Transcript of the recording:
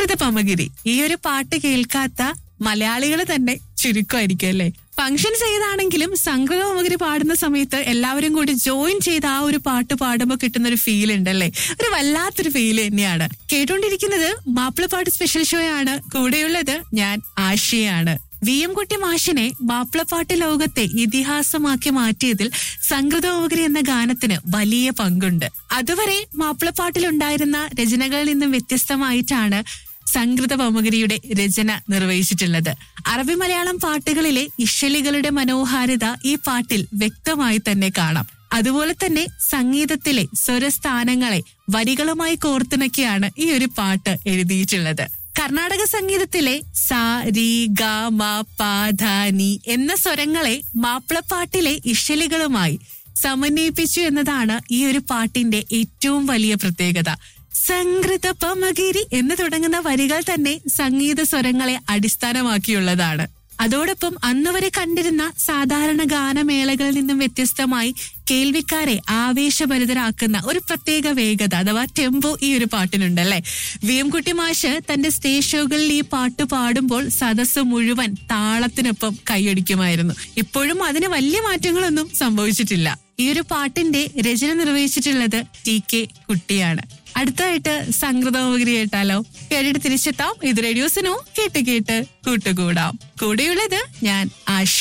സംഗൃത പമഗിരി ഈ ഒരു പാട്ട് കേൾക്കാത്ത മലയാളികൾ തന്നെ ചുരുക്കമായിരിക്കും അല്ലേ ഫംഗ്ഷൻസ് ഏതാണെങ്കിലും സംഗൃത പമഗിരി പാടുന്ന സമയത്ത് എല്ലാവരും കൂടി ജോയിൻ ചെയ്ത് ആ ഒരു പാട്ട് പാടുമ്പോൾ കിട്ടുന്ന ഒരു ഫീൽ ഉണ്ടല്ലേ ഒരു വല്ലാത്തൊരു ഫീൽ തന്നെയാണ് കേട്ടോണ്ടിരിക്കുന്നത് മാപ്പിളപ്പാട്ട് സ്പെഷ്യൽ ഷോ ആണ് കൂടെയുള്ളത് ഞാൻ ആശയാണ് വി എം കുട്ടി മാഷിനെ മാപ്പിളപ്പാട്ട് ലോകത്തെ ഇതിഹാസമാക്കി മാറ്റിയതിൽ സംഗൃതോപകരി എന്ന ഗാനത്തിന് വലിയ പങ്കുണ്ട് അതുവരെ മാപ്പിളപ്പാട്ടിലുണ്ടായിരുന്ന രചനകളിൽ നിന്നും വ്യത്യസ്തമായിട്ടാണ് സംഗൃത പമഗിരിയുടെ രചന നിർവഹിച്ചിട്ടുള്ളത് അറബി മലയാളം പാട്ടുകളിലെ ഇഷലികളുടെ മനോഹാരിത ഈ പാട്ടിൽ വ്യക്തമായി തന്നെ കാണാം അതുപോലെ തന്നെ സംഗീതത്തിലെ സ്വരസ്ഥാനങ്ങളെ വരികളുമായി കോർത്തിണക്കിയാണ് ഈ ഒരു പാട്ട് എഴുതിയിട്ടുള്ളത് കർണാടക സംഗീതത്തിലെ സ രി ഗ മ പ ധ നി എന്ന സ്വരങ്ങളെ മാപ്പിളപ്പാട്ടിലെ ഇഷലികളുമായി സമന്വയിപ്പിച്ചു എന്നതാണ് ഈ ഒരു പാട്ടിന്റെ ഏറ്റവും വലിയ പ്രത്യേകത സംഗൃത പമഗിരി എന്ന് തുടങ്ങുന്ന വരികൾ തന്നെ സംഗീത സ്വരങ്ങളെ അടിസ്ഥാനമാക്കിയുള്ളതാണ് അതോടൊപ്പം അന്ന് വരെ കണ്ടിരുന്ന സാധാരണ ഗാനമേളകളിൽ നിന്നും വ്യത്യസ്തമായി കേൾവിക്കാരെ ആവേശഭരിതരാക്കുന്ന ഒരു പ്രത്യേക വേഗത അഥവാ ടെമ്പോ ഈ ഒരു പാട്ടിനുണ്ടല്ലേ വി എം കുട്ടി മാഷ് തന്റെ സ്റ്റേജ് ഷോകളിൽ ഈ പാട്ട് പാടുമ്പോൾ സദസ്സ് മുഴുവൻ താളത്തിനൊപ്പം കൈയടിക്കുമായിരുന്നു ഇപ്പോഴും അതിന് വലിയ മാറ്റങ്ങളൊന്നും സംഭവിച്ചിട്ടില്ല ഈ ഒരു പാട്ടിന്റെ രചന നിർവഹിച്ചിട്ടുള്ളത് ടി കെ കുട്ടിയാണ് അടുത്തതായിട്ട് സംഗൃതോപകരി കേട്ടാലോ കേട്ടിട്ട് തിരിച്ചെത്താം ഇത് റേഡിയോസിനോ കേട്ട് കേട്ട് കൂട്ടുകൂടാം കൂടെയുള്ളത് ഞാൻ ആശ